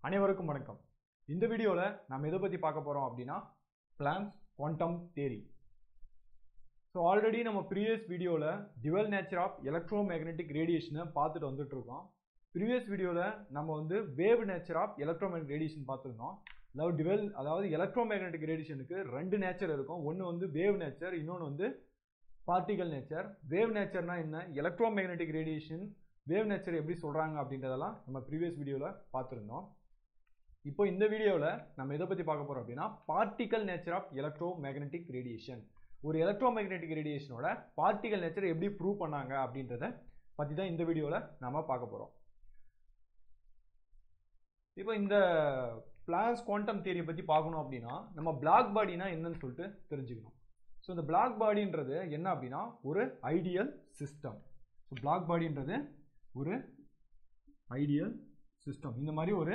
அனைவருக்கும் வணக்கம் இந்த வீடியோவில் நம்ம எதை பற்றி பார்க்க போகிறோம் அப்படின்னா Planck's quantum theory so already நம்ம ப்ரீவியஸ் வீடியோவில் dual nature of electromagnetic ரேடியேஷனை பார்த்துட்டு வந்துட்டு இருக்கோம் ப்ரீவியஸ் வீடியோவில் நம்ம வந்து wave nature of electromagnetic radiation பார்த்துருந்தோம் அதாவது டிவெல் அதாவது எலக்ட்ரோ மேக்னெட்டிக் ரேடியேஷனுக்கு ரெண்டு நேச்சர் இருக்கும் ஒன்று வந்து வேவ் நேச்சர் இன்னொன்று வந்து பார்ட்டிகல் நேச்சர் வேவ் நேச்சர்னா என்ன electromagnetic radiation wave nature எப்படி சொல்கிறாங்க அப்படின்றதெல்லாம் நம்ம ப்ரீவியஸ் வீடியோவில் பார்த்துருந்தோம் இப்போ இந்த வீடியோவில் நம்ம எதை பற்றி பார்க்க போகிறோம் அப்படின்னா particle nature of electromagnetic radiation ஒரு எலக்ட்ரோ மேக்னெட்டிக் ரேடியேஷனோட பார்ட்டிகல் நேச்சர் எப்படி ப்ரூவ் பண்ணாங்க அப்படின்றத பற்றி தான் இந்த வீடியோவில் நம்ம பார்க்க போகிறோம் இப்போ இந்த பிளாஸ் குவாண்டம் தியரியை பற்றி பார்க்கணும் அப்படின்னா நம்ம பிளாக் பாடினா என்னன்னு சொல்லிட்டு தெரிஞ்சுக்கணும் ஸோ இந்த பிளாக் பாடின்றது என்ன அப்படின்னா ஒரு ஐடியல் சிஸ்டம் ஸோ பிளாக் பாடின்றது ஒரு ஐடியல் சிஸ்டம் இந்த மாதிரி ஒரு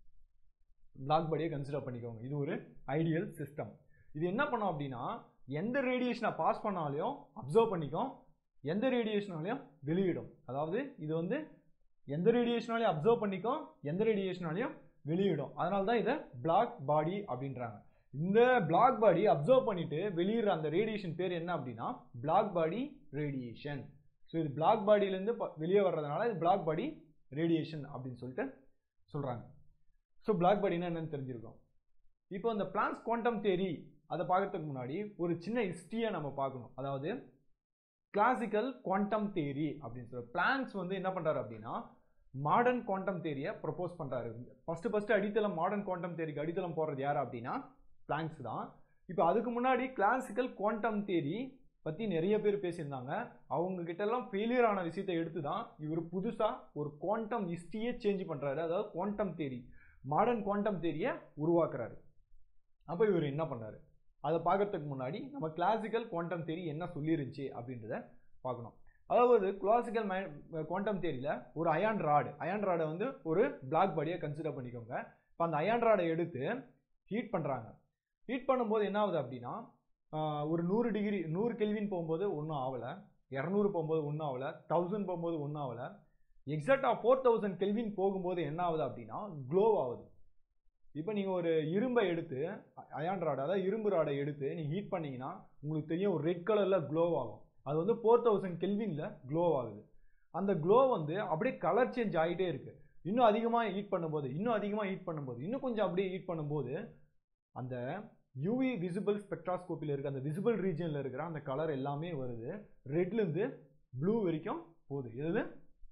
பிளாக் பாடியை கன்சிடர் பண்ணிக்கோங்க இது ஒரு ஐடியல் சிஸ்டம் இது என்ன பண்ணும் அப்படின்னா எந்த ரேடியேஷனை பாஸ் பண்ணாலையும் அப்சர்வ் பண்ணிக்கும் எந்த ரேடியேஷனாலையும் வெளியிடும் அதாவது இது வந்து எந்த ரேடியேஷனாலையும் அப்சர்வ் பண்ணிக்கும் எந்த ரேடியேஷனாலையும் வெளியிடும் அதனால தான் இதை பிளாக் பாடி அப்படின்றாங்க இந்த பிளாக் பாடி அப்சர்வ் பண்ணிட்டு வெளியிடுற அந்த ரேடியேஷன் பேர் என்ன அப்படின்னா பிளாக் பாடி ரேடியேஷன் ஸோ இது பிளாக் பாடியிலேருந்து வெளியே வர்றதுனால இது பிளாக் பாடி ரேடியேஷன் அப்படின்னு சொல்லிட்டு சொல்கிறாங்க ஸோ பிளாக் பாடினா என்னன்னு தெரிஞ்சிருக்கோம் இப்போ இந்த பிளான்ஸ் குவாண்டம் தேரி அதை பார்க்கறதுக்கு முன்னாடி ஒரு சின்ன ஹிஸ்ட்ரியை நம்ம பார்க்கணும் அதாவது கிளாசிக்கல் குவாண்டம் தேரி அப்படின்னு சொல்ற பிளான்ஸ் வந்து என்ன பண்ணுறாரு அப்படின்னா மாடர்ன் குவாண்டம் தேரியை ப்ரப்போஸ் பண்ணுறாரு ஃபஸ்ட்டு ஃபஸ்ட்டு அடித்தளம் மாடர்ன் குவாண்டம் தேரிக்கு அடித்தளம் போடுறது யார் அப்படின்னா பிளாங்க்ஸ் தான் இப்போ அதுக்கு முன்னாடி கிளாசிக்கல் குவாண்டம் தேரி பற்றி நிறைய பேர் பேசியிருந்தாங்க அவங்க கிட்டலாம் ஃபெயிலியர் ஆன விஷயத்தை எடுத்து தான் இவர் புதுசாக ஒரு குவாண்டம் ஹிஸ்ட்ரியே சேஞ்ச் பண்ணுறாரு அதாவது குவாண்டம் தேரி மாடர்ன் குவாண்டம் தேரியை உருவாக்குறாரு அப்போ இவர் என்ன பண்ணார் அதை பார்க்கறதுக்கு முன்னாடி நம்ம கிளாசிக்கல் குவாண்டம் தேரி என்ன சொல்லிருந்துச்சு அப்படின்றத பார்க்கணும் அதாவது கிளாசிக்கல் மை குவாண்டம் தேரியில் ஒரு அயான் ராடு அயான் ராடை வந்து ஒரு பிளாக் பாடியை கன்சிடர் பண்ணிக்கோங்க இப்போ அந்த அயான் ராடை எடுத்து ஹீட் பண்ணுறாங்க ஹீட் பண்ணும்போது என்ன ஆகுது அப்படின்னா ஒரு நூறு டிகிரி நூறு கெல்வின் போகும்போது ஒன்றும் ஆகலை இரநூறு போகும்போது ஒன்றும் ஆகலை தௌசண்ட் போகும்போது ஒன்றும் ஆகலை எக்ஸாக்டாக ஃபோர் தௌசண்ட் கெல்வின் போகும்போது என்ன ஆகுது அப்படின்னா க்ளோ ஆகுது இப்போ நீங்கள் ஒரு இரும்பை எடுத்து அயான் ராடை அதாவது இரும்பு ராடை எடுத்து நீங்கள் ஹீட் பண்ணிங்கன்னா உங்களுக்கு தெரியும் ஒரு ரெட் கலரில் க்ளோ ஆகும் அது வந்து ஃபோர் தௌசண்ட் கெல்வினில் க்ளோ ஆகுது அந்த க்ளோ வந்து அப்படியே கலர் சேஞ்ச் ஆகிட்டே இருக்குது இன்னும் அதிகமாக ஹீட் பண்ணும்போது இன்னும் அதிகமாக ஹீட் பண்ணும்போது இன்னும் கொஞ்சம் அப்படியே ஹீட் பண்ணும்போது அந்த யூவி விசிபிள் ஸ்பெக்ட்ராஸ்கோப்பில் இருக்க அந்த விசிபிள் ரீஜனில் இருக்கிற அந்த கலர் எல்லாமே வருது ரெட்லேருந்து ப்ளூ வரைக்கும் போகுது எது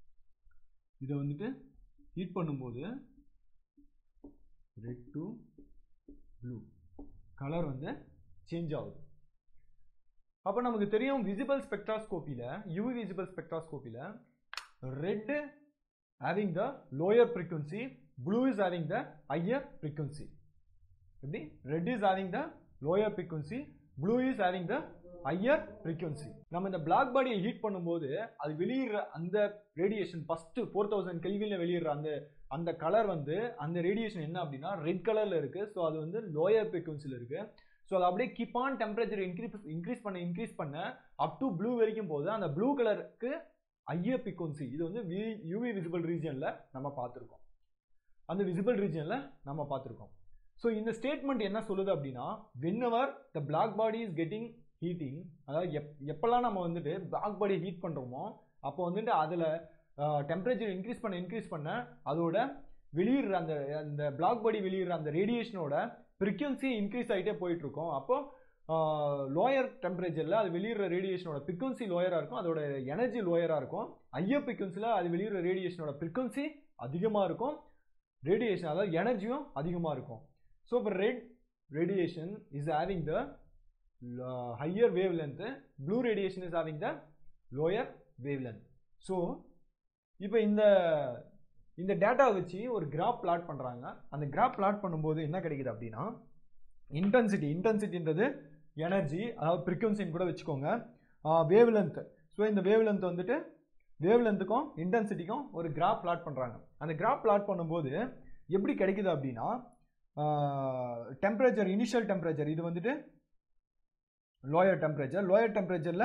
இதை வந்துட்டு ஹீட் பண்ணும்போது ரெட் டு ப்ளூ கலர் வந்து சேஞ்ச் ஆகுது அப்போ நமக்கு தெரியும் விசிபிள் ஸ்பெக்ட்ராஸ்கோப்பியில் யூவி விசிபிள் ஸ்பெக்ட்ராஸ்கோப்பியில் red having the lower frequency blue is having the higher frequency எப்படி red is having the lower frequency blue is having the higher frequency நம்ம இந்த பிளாக் பாடியை ஹீட் பண்ணும்போது அது வெளியிடுற அந்த ரேடியேஷன் ஃபஸ்ட்டு ஃபோர் தௌசண்ட் கெல்வியில் வெளியிடுற அந்த அந்த கலர் வந்து அந்த ரேடியேஷன் என்ன அப்படின்னா ரெட் கலரில் இருக்குது ஸோ அது வந்து லோயர் ஃப்ரீக்வன்சியில் இருக்குது ஸோ அது அப்படியே keep on temperature increase increase பண்ண இன்க்ரீஸ் பண்ண அப் டு ப்ளூ வரைக்கும் போகுது அந்த ப்ளூ கலருக்கு ஹையர் ஃப்ரீக்வன்சி இது வந்து வி யூவி விசிபிள் ரீஜனில் நம்ம பார்த்துருக்கோம் அந்த விசிபிள் ரீஜனில் நம்ம பார்த்துருக்கோம் ஸோ இந்த ஸ்டேட்மெண்ட் என்ன சொல்லுது அப்படின்னா whenever the black body is getting heating அதாவது எப் எப்போல்லாம் நம்ம வந்துட்டு பிளாக் பாடியை ஹீட் பண்ணுறோமோ அப்போ வந்துட்டு அதில் டெம்பரேச்சர் இன்க்ரீஸ் பண்ண இன்க்ரீஸ் பண்ண அதோட வெளியிடுற அந்த அந்த பிளாக் பாடி வெளியிடுற அந்த ரேடியேஷனோட ஃப்ரீக்வன்சி இன்க்ரீஸ் ஆகிட்டே போயிட்டுருக்கோம் அப்போ லோயர் டெம்பரேச்சரில் அது வெளியிடுற ரேடியேஷனோட ஃப்ரீக்வன்சி லோயராக இருக்கும் அதோட எனர்ஜி லோயராக இருக்கும் ஹையர் ஃப்ரீக்வன்சியில் அது வெளியிடுற ரேடியேஷனோட ஃப்ரீக்வன்சி அதிகமாக இருக்கும் ரேடியேஷன் அதாவது எனர்ஜியும் அதிகமாக இருக்கும் ஸோ இப்போ red radiation is having the higher wavelength blue radiation is having the lower wavelength so இப்போ இந்த இந்த டேட்டா வச்சு ஒரு கிராஃப் பிளாட் பண்ணுறாங்க அந்த கிராஃப் பிளாட் பண்ணும்போது என்ன கிடைக்குது அப்படின்னா இன்டென்சிட்டி இன்டென்சிட்டின்றது எனர்ஜி அதாவது ஃப்ரீக்வன்சின்னு கூட வச்சுக்கோங்க வேவ் லென்த் ஸோ இந்த வேவ் லென்த் வந்துட்டு வேவ் லென்த்துக்கும் இன்டென்சிட்டிக்கும் ஒரு கிராஃப் பிளாட் பண்ணுறாங்க அந்த கிராஃப் பிளாட் பண்ணும்போது எப்படி கிடைக்குது அப்படின்னா டெம்பரேச்சர் இனிஷியல் டெம்பரேச்சர் இது வந்துட்டு லோயர் டெம்பரேச்சர் லோயர் டெம்பரேச்சரில்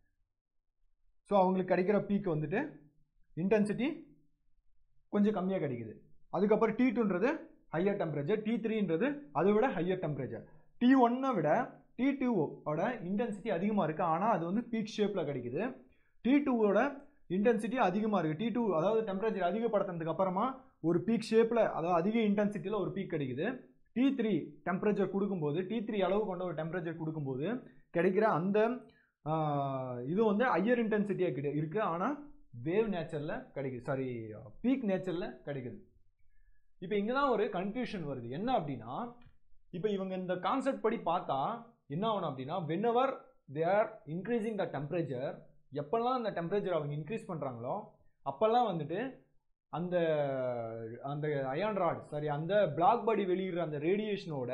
ஸோ அவங்களுக்கு கிடைக்கிற பீக் வந்துட்டு இன்டென்சிட்டி கொஞ்சம் கம்மியாக கிடைக்குது அதுக்கப்புறம் டி டூன்றது ஹையர் டெம்பரேச்சர் டி த்ரீன்றது அதை விட ஹையர் டெம்பரேச்சர் டி ஒன்னை விட டி டூவோட இன்டென்சிட்டி அதிகமாக இருக்குது ஆனால் அது வந்து பீக் ஷேப்பில் கிடைக்குது டி டூவோட இன்டென்சிட்டி அதிகமாக இருக்குது டி டூ அதாவது டெம்பரேச்சர் அதிகப்படுத்தினதுக்கு அப்புறமா ஒரு பீக் ஷேப்பில் அதாவது அதிக இன்டென்சிட்டியில் ஒரு பீக் கிடைக்குது டி த்ரீ டெம்பரேச்சர் கொடுக்கும்போது டி த்ரீ அளவு கொண்ட ஒரு டெம்பரேச்சர் கொடுக்கும்போது கிடைக்கிற அந்த ஆஹ், இது வந்து ஹையர் இன்டென்சிட்டியாக கிட்ட இருக்குது ஆனால் வேவ் நேச்சரில் கிடைக்குது சாரி பீக் நேச்சரில் கிடைக்குது இப்போ இங்கே தான் ஒரு கன்ஃபியூஷன் வருது என்ன அப்படின்னா இப்போ இவங்க இந்த கான்செப்ட் படி பார்த்தா என்ன ஆகணும் அப்படின்னா whenever they are increasing the temperature எப்பெல்லாம் அந்த டெம்பரேச்சர் அவங்க இன்க்ரீஸ் பண்ணுறாங்களோ அப்போல்லாம் வந்துட்டு அந்த அந்த அயான் ராட் சாரி அந்த பிளாக் பாடி வெளியிடுற அந்த ரேடியேஷனோட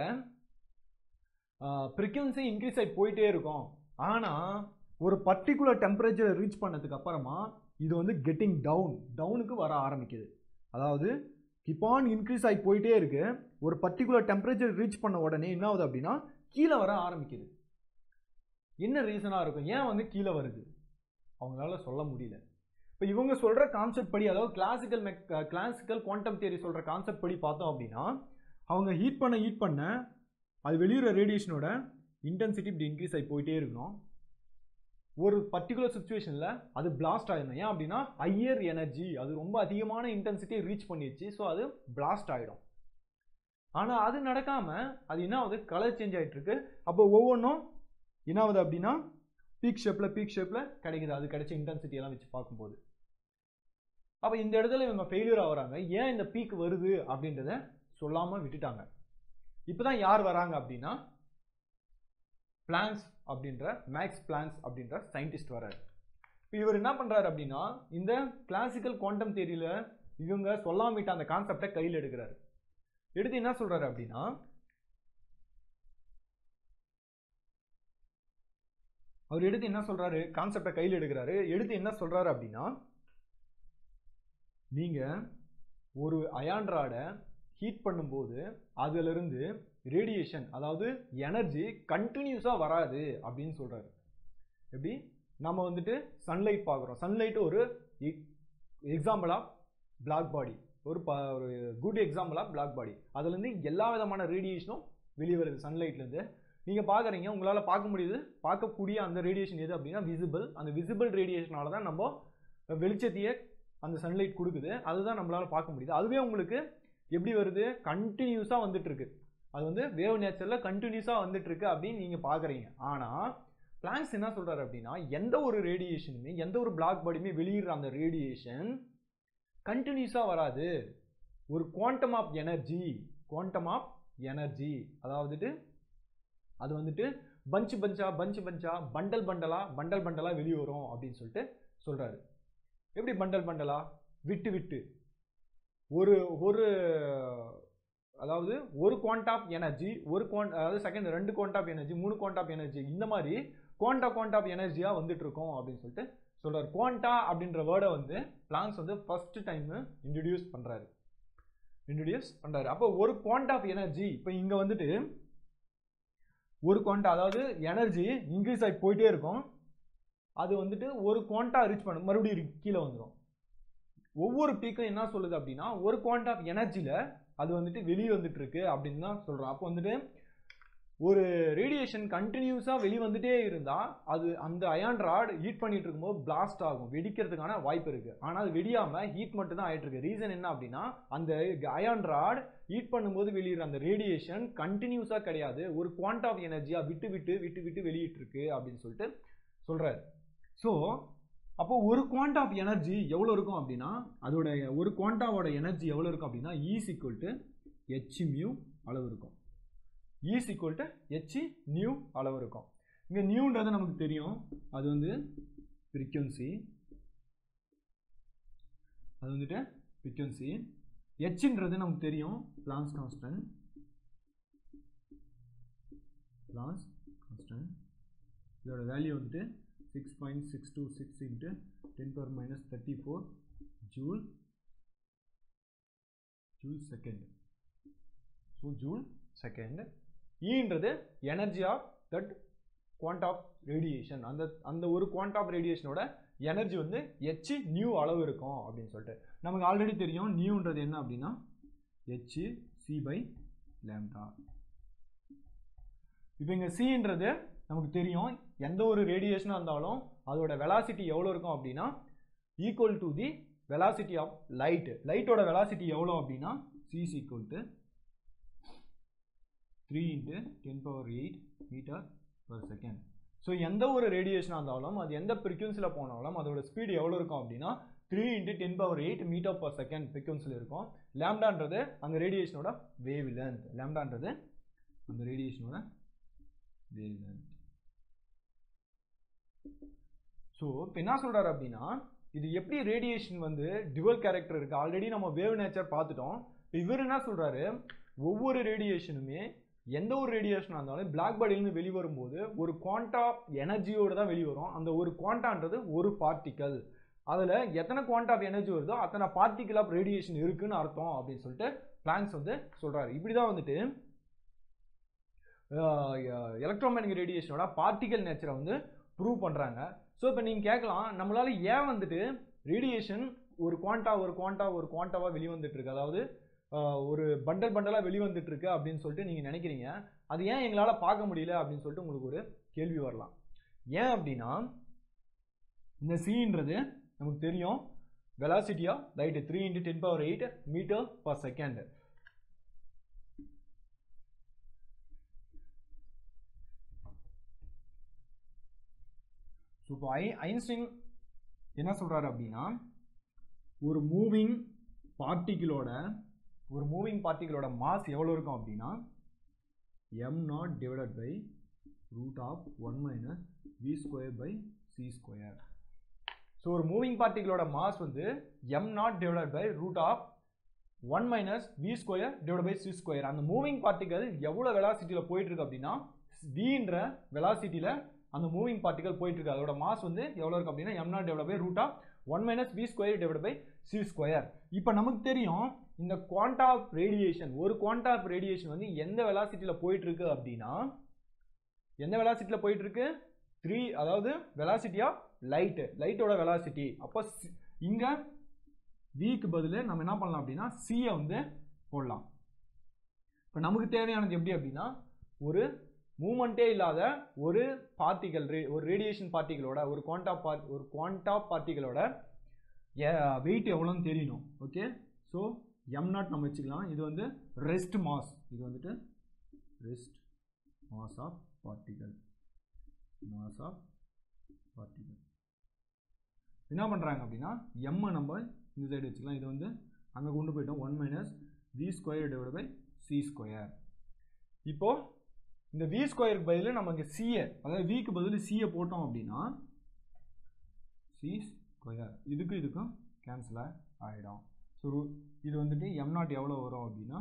ஃப்ரீக்வன்சி இன்க்ரீஸ் ஆகி போயிட்டே இருக்கும் ஆனால் ஒரு பர்டிகுலர் டெம்பரேச்சரை ரீச் பண்ணதுக்கு அப்புறமா இது வந்து கெட்டிங் டவுன் டவுனுக்கு வர ஆரம்பிக்குது அதாவது கிப் ஆன் இன்க்ரீஸ் ஆகி போயிட்டே இருக்கு ஒரு பர்டிகுலர் டெம்பரேச்சர் ரீச் பண்ண உடனே என்ன ஆகுது அப்படின்னா கீழே வர ஆரம்பிக்குது என்ன ரீசனாக இருக்கும் ஏன் வந்து கீழே வருது அவங்களால சொல்ல முடியல இப்போ இவங்க சொல்கிற கான்செப்ட் படி அதாவது கிளாசிக்கல் மெக் கிளாசிக்கல் குவாண்டம் தியரி சொல்கிற கான்செப்ட் படி பார்த்தோம் அப்படின்னா அவங்க ஹீட் பண்ண ஹீட் பண்ண அது வெளியிற ரேடியேஷனோட இன்டென்சிட்டி இப்படி இன்க்ரீஸ் ஆகி போயிட்டே இருக்கணும் ஒரு பர்டிகுலர் சுச்சுவேஷனில் அது பிளாஸ்ட் ஆகிடும் ஏன் அப்படின்னா ஹையர் எனர்ஜி அது ரொம்ப அதிகமான இன்டென்சிட்டியை ரீச் பண்ணிடுச்சு ஸோ அது பிளாஸ்ட் ஆகிடும் ஆனால் அது நடக்காமல் அது என்ன ஆகுது கலர் சேஞ்ச் ஆகிட்டு இருக்கு அப்போ ஒவ்வொன்றும் என்ன ஆகுது அப்படின்னா பீக் ஷேப்பில் பீக் ஷேப்பில் கிடைக்குது அது கிடைச்ச இன்டென்சிட்டி எல்லாம் வச்சு பார்க்கும்போது அப்போ இந்த இடத்துல இவங்க ஃபெயிலியர் ஆகுறாங்க ஏன் இந்த பீக் வருது அப்படின்றத சொல்லாமல் விட்டுட்டாங்க இப்போ தான் யார் வராங்க அப்படின்னா பிளான்ஸ் அப்படின்ற மேக்ஸ் பிளான்ஸ் அப்படின்ற சயின்டிஸ்ட் வராரு இப்போ இவர் என்ன பண்ணுறாரு அப்படின்னா இந்த கிளாசிக்கல் குவாண்டம் தியரியில் இவங்க சொல்லாம விட்ட அந்த கான்செப்டை கையில் எடுக்கிறாரு எடுத்து என்ன சொல்றாரு அப்படின்னா அவர் எடுத்து என்ன சொல்றாரு கான்செப்டை கையில் எடுக்கிறாரு எடுத்து என்ன சொல்றாரு அப்படின்னா நீங்க ஒரு அயான்ட்ராடை ஹீட் பண்ணும்போது அதிலிருந்து ரேடியேஷன் அதாவது எனர்ஜி கண்டினியூஸாக வராது அப்படின்னு சொல்றாரு எப்படி நம்ம வந்துட்டு சன்லைட் பார்க்குறோம் சன்லைட் ஒரு எக்ஸாம்பிள் ஆஃப் பிளாக் பாடி ஒரு ப ஒரு good example of black body அதுலேருந்து எல்லா விதமான ரேடியேஷனும் வெளியே வருது சன்லைட்லேருந்து நீங்கள் பார்க்குறீங்க உங்களால் பார்க்க முடியுது பார்க்கக்கூடிய அந்த ரேடியேஷன் எது அப்படின்னா விசிபிள் அந்த விசிபிள் ரேடியேஷனால தான் நம்ம வெளிச்சத்தையே அந்த சன்லைட் கொடுக்குது அதுதான் நம்மளால் பார்க்க முடியுது அதுவே உங்களுக்கு எப்படி வருது கண்டினியூஸாக வந்துட்டு இருக்கு அது வந்து வேவ் நேச்சரில் கண்டினியூஸாக வந்துட்டு இருக்கு அப்படின்னு நீங்கள் பார்க்குறீங்க ஆனால் பிளாங்க்ஸ் என்ன சொல்கிறாரு அப்படின்னா எந்த ஒரு ரேடியேஷனுமே எந்த ஒரு பிளாக் பாடியுமே வெளியிடுற அந்த ரேடியேஷன் கண்டினியூஸாக வராது ஒரு quantum of energy quantum of energy அதாவதுட்டு அது வந்துட்டு பஞ்ச் பஞ்சா பஞ்ச் பஞ்சா பண்டல் பண்டலா பண்டல் பண்டலா வெளியே வரும் அப்படின்னு சொல்லிட்டு சொல்கிறாரு எப்படி பண்டல் பண்டலா விட்டு விட்டு ஒரு ஒரு அதாவது ஒரு குவாண்ட் ஆஃப் எனர்ஜி ஒரு குவாண்ட் அதாவது செகண்ட் ரெண்டு குவாண்ட் ஆஃப் எனர்ஜி மூணு குவாண்ட் ஆஃப் எனர்ஜி இந்த மாதிரி குவாண்டா குவாண்ட் ஆஃப் எனர்ஜியாக வந்துட்டு இருக்கோம் அப்படின்னு சொல்லிட்டு சொல்றாரு குவாண்டா அப்படின்ற வேர்டை வந்து பிளாங்ஸ் வந்து ஃபர்ஸ்ட் டைம் இன்ட்ரடியூஸ் பண்றாரு இன்ட்ரடியூஸ் பண்றாரு அப்போ ஒரு குவாண்ட் ஆஃப் எனர்ஜி இப்போ இங்க வந்துட்டு ஒரு குவாண்டா அதாவது எனர்ஜி இன்க்ரீஸ் ஆகி போயிட்டே இருக்கும் அது வந்துட்டு ஒரு குவாண்டா ரீச் பண்ணும் மறுபடியும் கீழே வந்துடும் ஒவ்வொரு பீக்கும் என்ன சொல்லுது அப்படின்னா ஒரு குவாண்ட் ஆஃப் எனர்ஜியில் அது வந்துட்டு வெளியே வந்துட்டு இருக்கு அப்படின்னு தான் சொல்கிறோம் அப்போ வந்துட்டு ஒரு ரேடியேஷன் கண்டினியூஸாக வெளியே வந்துட்டே இருந்தால் அது அந்த அயான் ராட் ஹீட் பண்ணிட்டு இருக்கும்போது பிளாஸ்ட் ஆகும் வெடிக்கிறதுக்கான வாய்ப்பு இருக்குது ஆனால் அது வெடியாமல் ஹீட் மட்டும் தான் ஆயிட்டு இருக்கு ரீசன் என்ன அப்படின்னா அந்த அயான் ராட் ஹீட் பண்ணும்போது வெளியிடுற அந்த ரேடியேஷன் கண்டினியூஸாக கிடையாது ஒரு குவாண்ட் ஆஃப் எனர்ஜியாக விட்டு விட்டு விட்டு விட்டு வெளியிட்டு இருக்கு அப்படின்னு சொல்லிட்டு சொல்கிறாரு ஸோ அப்போ ஒரு குவாண்ட் ஆஃப் எனர்ஜி எவ்வளோ இருக்கும் அப்படின்னா அதோட ஒரு குவாண்டாவோட எனர்ஜி எவ்வளோ இருக்கும் அப்படின்னா is equal to H mu அளவு இருக்கும் is equal to H nu அளவு இருக்கும் இங்கே நியூன்றது நமக்கு தெரியும் அது வந்து ஃப்ரீக்வன்சி அது வந்துட்டு ஃப்ரீக்வன்சி ஹெச்ன்றது நமக்கு தெரியும் பிளான்ஸ் கான்ஸ்டன்ட் பிளான்ஸ் கான்ஸ்டன்ட் இதோட வேல்யூ வந்துட்டு six point six two six into ten power minus thirty four joule joule second so joule second ஈன்றது energy of that quanta of radiation அந்த அந்த ஒரு குவாண்ட் ஆஃப் ரேடியேஷனோட எனர்ஜி வந்து H nu அளவு இருக்கும் அப்படின்னு சொல்லிட்டு நமக்கு ஆல்ரெடி தெரியும் நியூன்றது என்ன அப்படின்னா ஹெச் சி பை லேம்டா இப்போ இங்கே சின்றது நமக்கு தெரியும் எந்த ஒரு ரேடியேஷனாக இருந்தாலும் அதோட வெலாசிட்டி எவ்வளோ இருக்கும் அப்படின்னா equal to the velocity of light லைட்டோட வெலாசிட்டி எவ்வளோ அப்படின்னா C is equal to three into ten power eight metre per second so எந்த ஒரு ரேடியேஷனாக இருந்தாலும் அது எந்த ஃப்ரீக்வன்சியில் போனாலும் அதோட ஸ்பீடு எவ்வளோ இருக்கும் அப்படின்னா three into ten power eight metre per second ஃப்ரீக்வன்சியில் இருக்கும் லேம்டான்றது அந்த ரேடியேஷனோட வேவ் லென்த் லேம்டான்றது அந்த ரேடியேஷனோட வேவ் லென்த் ஸோ இப்போ என்ன சொல்கிறாரு அப்படின்னா இது எப்படி ரேடியேஷன் வந்து டிவல் கேரக்டர் இருக்குது ஆல்ரெடி நம்ம வேவ் நேச்சர் பார்த்துட்டோம் இப்போ இவர் என்ன சொல்கிறாரு ஒவ்வொரு ரேடியேஷனுமே எந்த ஒரு ரேடியேஷனாக இருந்தாலும் பிளாக் பாடியிலேருந்து வெளிவரும்போது ஒரு குவாண்டா எனர்ஜியோடு தான் வெளிவரும் அந்த ஒரு குவாண்டான்றது ஒரு பார்ட்டிக்கல் அதில் எத்தனை குவாண்டா ஆஃப் எனர்ஜி வருதோ அத்தனை பார்ட்டிக்கல் ஆஃப் ரேடியேஷன் இருக்குன்னு அர்த்தம் அப்படின்னு சொல்லிட்டு பிளாங்க்ஸ் வந்து சொல்கிறாரு இப்படி தான் வந்துட்டு எலக்ட்ரோமேனிக் ரேடியேஷனோட பார்ட்டிக்கல் நேச்சரை வந்து ப்ரூவ் பண்ணுறாங்க ஸோ இப்போ நீங்கள் கேட்கலாம் நம்மளால் ஏன் வந்துட்டு ரேடியேஷன் ஒரு குவாண்டா ஒரு குவாண்டா ஒரு குவாண்டாவாக வெளிவந்துட்டு இருக்கு அதாவது ஆஹ், ஒரு பண்டல் பண்டலாக வெளிவந்துட்டு இருக்கு அப்படின்னு சொல்லிட்டு நீங்கள் நினைக்கிறீங்க அது ஏன் எங்களால் பார்க்க முடியல அப்படின்னு சொல்லிட்டு உங்களுக்கு ஒரு கேள்வி வரலாம் ஏன் அப்படின்னா இந்த சின்றது நமக்கு தெரியும் வெலாசிட்டியா light three into ten power eight metre per second so இப்போ ஐ ஐன்ஸ்டைன் என்ன சொல்றாரு அப்படின்னா ஒரு மூவிங் பார்ட்டிகிளோட ஒரு மூவிங் பார்ட்டிகிளோட மாஸ் எவ்வளோ இருக்கும் அப்படின்னா m naught divided by root of one minus v square by c square so ஒரு மூவிங் பார்ட்டிகளோட மாஸ் வந்து m naught divided by root of one minus v square divide by c square அந்த moving particle எவ்வளோ வெலாசிட்டியில் போயிட்டு இருக்கு அப்படின்னா வின்ற வெலாசிட்டியில் அந்த மூவிங் பார்ட்டிகல் போயிட்டு இருக்கு அதோட மாஸ் வந்து எவ்வளோ இருக்கு அப்படின்னா m naught divide by root of one minus v square divide by c square இப்போ நமக்கு தெரியும் இந்த குவாண்டா ஆஃப் ரேடியேஷன் ஒரு குவாண்டா ஆஃப் ரேடியேஷன் வந்து எந்த வெலாசிட்டியில் போயிட்டு இருக்கு அப்படின்னா எந்த வெலாசிட்டியில் போயிட்டு இருக்கு த்ரீ அதாவது velocity of light light velocity அப்போ சி- இங்க விக்கு பதில் நம்ம என்ன பண்ணலாம் அப்படின்னா சியை வந்து போடலாம் இப்போ நமக்கு தேவையானது எப்படி அப்படின்னா ஒரு மூமெண்ட்டே இல்லாத ஒரு பார்ட்டிகல் ஒரு ரேடியேஷன் பார்ட்டிகளோட ஒரு குவாண்டா பார்ட் ஒரு குவாண்டா பார்ட்டிகளோட வெயிட் எவ்வளோன்னு தெரியணும் ஓகே ஸோ எம் நாட் நம்ம வச்சுக்கலாம் இது வந்து ரெஸ்ட் மாஸ் இது வந்துட்டு rest mass of particle mass of particle என்ன பண்ணுறாங்க அப்படின்னா எம்மை நம்ம இந்த சைடு வச்சுக்கலாம் இது வந்து அங்கே கொண்டு போயிட்டோம் one minus v square divide by c square இப்போ இந்த வி ஸ்கொயருக்கு பதில் நம்ம இங்கே சிஏ அதாவது விக்கு பதில் சிஏ போட்டோம் அப்படின்னா சி ஸ்கொயர் இதுக்கும் இதுக்கும் கேன்சல் ஆகிடும் ஸோ இது வந்துட்டு எம் நாட் எவ்வளோ வரும் அப்படின்னா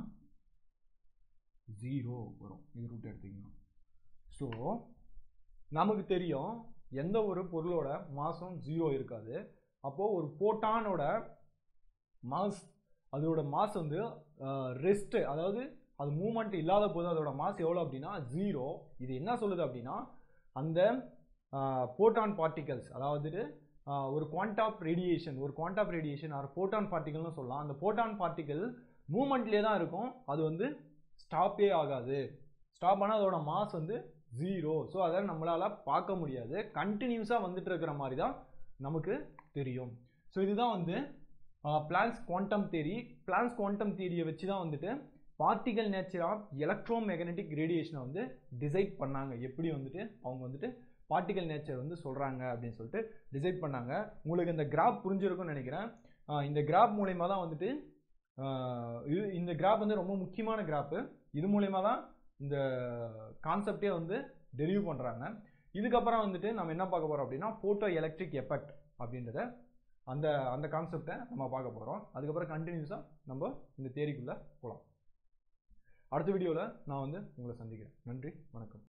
ஜீரோ வரும் இது ரூட் எடுத்துக்கணும் ஸோ நமக்கு தெரியும் எந்த ஒரு பொருளோட மாசம் ஜீரோ இருக்காது அப்போது ஒரு போட்டானோட மாஸ் அதோட மாஸ் வந்து ரெஸ்ட்டு அதாவது அது மூமெண்ட் இல்லாத போது அதோட மாஸ் எவ்வளோ அப்படின்னா ஜீரோ இது என்ன சொல்லுது அப்படின்னா அந்த போட்டான் பார்ட்டிகல்ஸ் அதாவது ஆஹ், ஒரு குவாண்டாப் ரேடியேஷன் ஒரு குவாண்டாப் ரேடியேஷன் ஆர் போட்டான் பார்ட்டிகல்னு சொல்லலாம் அந்த போட்டான் பார்ட்டிகல் மூமெண்ட்லேயே தான் இருக்கும் அது வந்து ஸ்டாப்பே ஆகாது ஸ்டாப் ஆனால் அதோட மாஸ் வந்து ஜீரோ ஸோ அதை நம்மளால் பார்க்க முடியாது கண்டினியூஸாக வந்துட்டு இருக்கிற மாதிரி தான் நமக்கு தெரியும் ஸோ இதுதான் வந்து Planck's quantum theory Planck's quantum தியரியை வச்சு தான் வந்துட்டு particle nature of electromagnetic ரேடியேஷனை வந்து டிசைட் பண்ணாங்க எப்படி வந்துட்டு அவங்க வந்துட்டு பார்ட்டிகல் நேச்சர் வந்து சொல்கிறாங்க அப்படின்னு சொல்லிட்டு டிசைட் பண்ணாங்க உங்களுக்கு இந்த கிராப் புரிஞ்சிருக்கும்னு நினைக்கிறேன் ஆஹ் இந்த கிராப் மூலயமா தான் வந்துட்டு ஆஹ் இது இந்த கிராப் வந்து ரொம்ப முக்கியமான கிராப்பு இது மூலயமா தான் இந்த கான்செப்டே வந்து டெலிவ் பண்ணுறாங்க இதுக்கப்புறம் வந்துட்டு நம்ம என்ன பார்க்க போகிறோம் அப்படின்னா ஃபோட்டோ எலக்ட்ரிக் எஃபெக்ட் அப்படின்றத அந்த அந்த கான்செப்டை நம்ம பார்க்க போகிறோம் அதுக்கப்புறம் கண்டினியூஸாக நம்ம இந்த தேரிக்குள்ளே போகலாம் அடுத்த வீடியோவில் நான் வந்து உங்களை சந்திக்கிறேன் நன்றி வணக்கம்